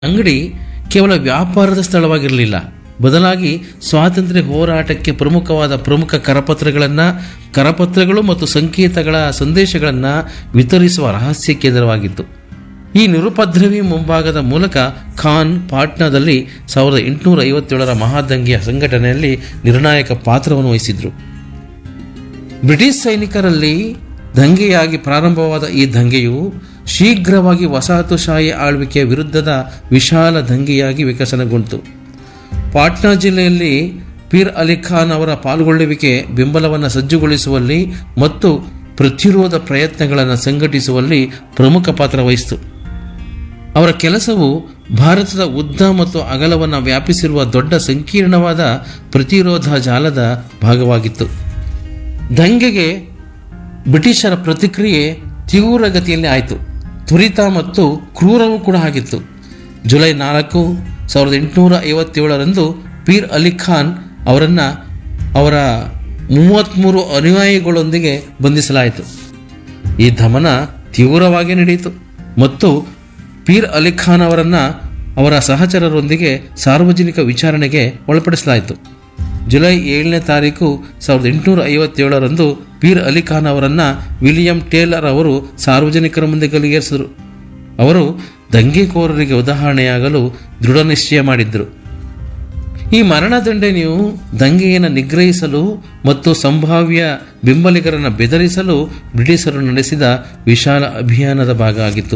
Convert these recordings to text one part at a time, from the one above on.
ಅಂಗಡಿ ಕೇವಲ ವ್ಯಾಪಾರದ ಸ್ಥಳವಾಗಿರಲಿಲ್ಲ ಬದಲಾಗಿ ಸ್ವಾತಂತ್ರ್ಯ ಹೋರಾಟಕ್ಕೆ ಪ್ರಮುಖವಾದ ಪ್ರಮುಖ ಕರಪತ್ರಗಳನ್ನು ಕರಪತ್ರಗಳು ಮತ್ತು ಸಂಕೇತಗಳ ಸಂದೇಶಗಳನ್ನು ವಿತರಿಸುವ ರಹಸ್ಯ ಕೇಂದ್ರವಾಗಿತ್ತು ಈ ನಿರುಪದ್ರವಿ ಮುಂಭಾಗದ ಮೂಲಕ ಖಾನ್ ಪಾಟ್ನಾದಲ್ಲಿ ಸಾವಿರದ ಎಂಟುನೂರ ಐವತ್ತೇಳರ ಮಹಾದಂಗೆಯ ಸಂಘಟನೆಯಲ್ಲಿ ನಿರ್ಣಾಯಕ ಪಾತ್ರವನ್ನು ವಹಿಸಿದ್ರು ಬ್ರಿಟಿಷ್ ಸೈನಿಕರಲ್ಲಿ ದಂಗೆಯಾಗಿ ಪ್ರಾರಂಭವಾದ ಈ ದಂಗೆಯು ಶೀಘ್ರವಾಗಿ ವಸಾಹತುಶಾಹಿ ಆಳ್ವಿಕೆಯ ವಿರುದ್ಧದ ವಿಶಾಲ ದಂಗೆಯಾಗಿ ವಿಕಸನಗೊಂಡಿತು ಪಾಟ್ನಾ ಜಿಲ್ಲೆಯಲ್ಲಿ ಪೀರ್ ಅಲಿ ಖಾನ್ ಅವರ ಪಾಲ್ಗೊಳ್ಳುವಿಕೆ ಬೆಂಬಲವನ್ನು ಸಜ್ಜುಗೊಳಿಸುವಲ್ಲಿ ಮತ್ತು ಪ್ರತಿರೋಧ ಪ್ರಯತ್ನಗಳನ್ನು ಸಂಘಟಿಸುವಲ್ಲಿ ಪ್ರಮುಖ ಪಾತ್ರ ವಹಿಸಿತು ಅವರ ಕೆಲಸವು ಭಾರತದ ಉದ್ದ ಮತ್ತು ಅಗಲವನ್ನು ವ್ಯಾಪಿಸಿರುವ ದೊಡ್ಡ ಸಂಕೀರ್ಣವಾದ ಪ್ರತಿರೋಧ ಜಾಲದ ಭಾಗವಾಗಿತ್ತು ದಂಗೆಗೆ ಬ್ರಿಟಿಷರ ಪ್ರತಿಕ್ರಿಯೆ ತೀವ್ರಗತಿಯಲ್ಲಿ ಆಯಿತು ತ್ವರಿತ ಮತ್ತು ಕ್ರೂರವೂ ಕೂಡ ಆಗಿತ್ತು ಜುಲೈ ನಾಲ್ಕು ಸಾವಿರದ ಎಂಟುನೂರ ಐವತ್ತೇಳರಂದು ಪೀರ್ ಅಲಿ ಖಾನ್ ಅವರನ್ನು ಅವರ ಮೂವತ್ತ್ಮೂರು ಅನುಯಾಯಿಗಳೊಂದಿಗೆ ಬಂಧಿಸಲಾಯಿತು ಈ ದಮನ ತೀವ್ರವಾಗಿ ನಡೆಯಿತು ಮತ್ತು ಪೀರ್ ಅಲಿ ಖಾನ್ ಅವರನ್ನು ಅವರ ಸಹಚರರೊಂದಿಗೆ ಸಾರ್ವಜನಿಕ ವಿಚಾರಣೆಗೆ ಒಳಪಡಿಸಲಾಯಿತು ಜುಲೈ ಏಳನೇ ತಾರೀಕು ಸಾವಿರದ ಎಂಟುನೂರ ಐವತ್ತೇಳರಂದು ಪೀರ್ ಅಲಿ ಖಾನ್ ಅವರನ್ನು ವಿಲಿಯಂ ಟೇಲರ್ ಅವರು ಸಾರ್ವಜನಿಕರ ಮುಂದೆ ಗಲ್ಲಿಗೇರಿಸಿದರು ಅವರು ದಂಗೆಕೋರರಿಗೆ ಉದಾಹರಣೆಯಾಗಲು ದೃಢ ನಿಶ್ಚಯ ಮಾಡಿದ್ದರು ಈ ಮರಣದಂಡನೆಯು ದಂಗೆಯನ್ನು ನಿಗ್ರಹಿಸಲು ಮತ್ತು ಸಂಭಾವ್ಯ ಬೆಂಬಲಿಗರನ್ನು ಬೆದರಿಸಲು ಬ್ರಿಟಿಷರು ನಡೆಸಿದ ವಿಶಾಲ ಅಭಿಯಾನದ ಭಾಗ ಆಗಿತ್ತು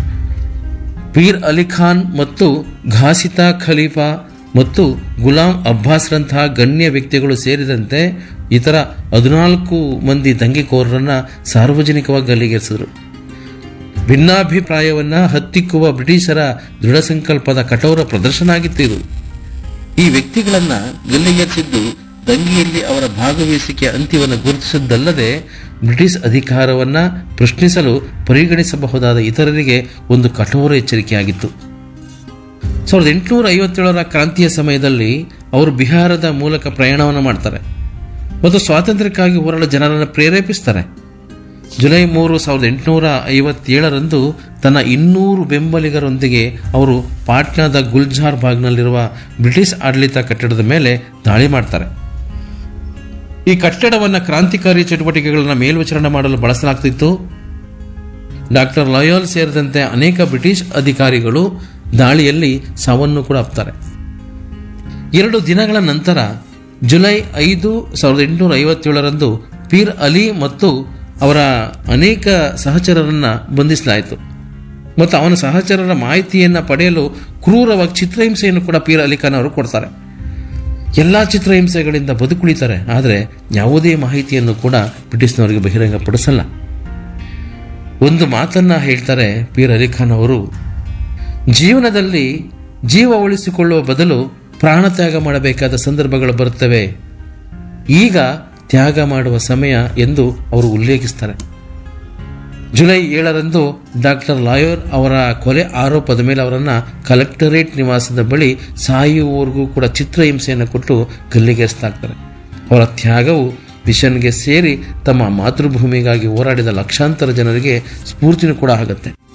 ಪೀರ್ ಅಲಿ ಖಾನ್ ಮತ್ತು ಘಾಸಿತಾ ಖಲೀಫಾ ಮತ್ತು ಗುಲಾಂ ಅಬ್ಬಾಸ್ರಂತಹ ಗಣ್ಯ ವ್ಯಕ್ತಿಗಳು ಸೇರಿದಂತೆ ಇತರ ಹದಿನಾಲ್ಕು ಮಂದಿ ದಂಗೆಕೋರರನ್ನು ಸಾರ್ವಜನಿಕವಾಗಿ ಗಲ್ಲಿಗೇರಿಸಿದರು ಭಿನ್ನಾಭಿಪ್ರಾಯವನ್ನು ಹತ್ತಿಕ್ಕುವ ಬ್ರಿಟಿಷರ ದೃಢ ಸಂಕಲ್ಪದ ಕಠೋರ ಪ್ರದರ್ಶನ ಆಗಿತ್ತು ಇದು ಈ ವ್ಯಕ್ತಿಗಳನ್ನು ಗಲ್ಲಿಗೇರಿಸಿದ್ದು ದಂಗೆಯಲ್ಲಿ ಅವರ ಭಾಗವಹಿಸಿಕೆಯ ಅಂತ್ಯವನ್ನು ಗುರುತಿಸಿದ್ದಲ್ಲದೆ ಬ್ರಿಟಿಷ್ ಅಧಿಕಾರವನ್ನು ಪ್ರಶ್ನಿಸಲು ಪರಿಗಣಿಸಬಹುದಾದ ಇತರರಿಗೆ ಒಂದು ಕಠೋರ ಎಚ್ಚರಿಕೆಯಾಗಿತ್ತು ಸಾವಿರದ ಎಂಟುನೂರ ಐವತ್ತೇಳರ ಕ್ರಾಂತಿಯ ಸಮಯದಲ್ಲಿ ಅವರು ಬಿಹಾರದ ಮೂಲಕ ಪ್ರಯಾಣವನ್ನು ಮಾಡ್ತಾರೆ ಮತ್ತು ಸ್ವಾತಂತ್ರ್ಯಕ್ಕಾಗಿ ಹೋರಾಡೋ ಜನರನ್ನು ಪ್ರೇರೇಪಿಸ್ತಾರೆ ಜುಲೈ ಮೂರು ಸಾವಿರದ ಎಂಟುನೂರ ಐವತ್ತೇಳರಂದು ತನ್ನ ಇನ್ನೂರು ಬೆಂಬಲಿಗರೊಂದಿಗೆ ಅವರು ಪಾಟ್ನಾದ ಗುಲ್ಜಾರ್ ಬಾಗ್ನಲ್ಲಿರುವ ಬ್ರಿಟಿಷ್ ಆಡಳಿತ ಕಟ್ಟಡದ ಮೇಲೆ ದಾಳಿ ಮಾಡ್ತಾರೆ ಈ ಕಟ್ಟಡವನ್ನು ಕ್ರಾಂತಿಕಾರಿ ಚಟುವಟಿಕೆಗಳನ್ನು ಮೇಲ್ವಿಚಾರಣೆ ಮಾಡಲು ಬಳಸಲಾಗ್ತಿತ್ತು ಡಾಕ್ಟರ್ ಲಯೋಲ್ ಸೇರಿದಂತೆ ಅನೇಕ ಬ್ರಿಟಿಷ್ ಅಧಿಕಾರಿಗಳು ದಾಳಿಯಲ್ಲಿ ಸಾವನ್ನು ಕೂಡ ಅಪ್ತಾರೆ ಎರಡು ದಿನಗಳ ನಂತರ ಜುಲೈ ಐದು ಸಾವಿರದ ಎಂಟುನೂರ ಐವತ್ತೇಳರಂದು ಪೀರ್ ಅಲಿ ಮತ್ತು ಅವರ ಅನೇಕ ಸಹಚರರನ್ನು ಬಂಧಿಸಲಾಯಿತು ಮತ್ತು ಅವನ ಸಹಚರರ ಮಾಹಿತಿಯನ್ನು ಪಡೆಯಲು ಕ್ರೂರವಾಗಿ ಚಿತ್ರಹಿಂಸೆಯನ್ನು ಕೂಡ ಪೀರ್ ಅಲಿ ಖಾನ್ ಅವರು ಕೊಡ್ತಾರೆ ಎಲ್ಲ ಚಿತ್ರಹಿಂಸೆಗಳಿಂದ ಬದುಕುಳಿತಾರೆ ಆದರೆ ಯಾವುದೇ ಮಾಹಿತಿಯನ್ನು ಕೂಡ ಬ್ರಿಟಿಷ್ನವರಿಗೆ ಬಹಿರಂಗಪಡಿಸಲ್ಲ ಒಂದು ಮಾತನ್ನ ಹೇಳ್ತಾರೆ ಪೀರ್ ಅಲಿ ಖಾನ್ ಅವರು ಜೀವನದಲ್ಲಿ ಜೀವ ಉಳಿಸಿಕೊಳ್ಳುವ ಬದಲು ಪ್ರಾಣ ತ್ಯಾಗ ಮಾಡಬೇಕಾದ ಸಂದರ್ಭಗಳು ಬರುತ್ತವೆ ಈಗ ತ್ಯಾಗ ಮಾಡುವ ಸಮಯ ಎಂದು ಅವರು ಉಲ್ಲೇಖಿಸ್ತಾರೆ ಜುಲೈ ಏಳರಂದು ಡಾಕ್ಟರ್ ಲಾಯೋರ್ ಅವರ ಕೊಲೆ ಆರೋಪದ ಮೇಲೆ ಅವರನ್ನು ಕಲೆಕ್ಟರೇಟ್ ನಿವಾಸದ ಬಳಿ ಸಾಯುವವರೆಗೂ ಕೂಡ ಚಿತ್ರಹಿಂಸೆಯನ್ನು ಕೊಟ್ಟು ಗಲ್ಲಿಗೇರಿಸಲಾಗ್ತಾರೆ ಅವರ ತ್ಯಾಗವು ಮಿಷನ್ಗೆ ಸೇರಿ ತಮ್ಮ ಮಾತೃಭೂಮಿಗಾಗಿ ಹೋರಾಡಿದ ಲಕ್ಷಾಂತರ ಜನರಿಗೆ ಸ್ಫೂರ್ತಿನೂ ಕೂಡ ಆಗುತ್ತೆ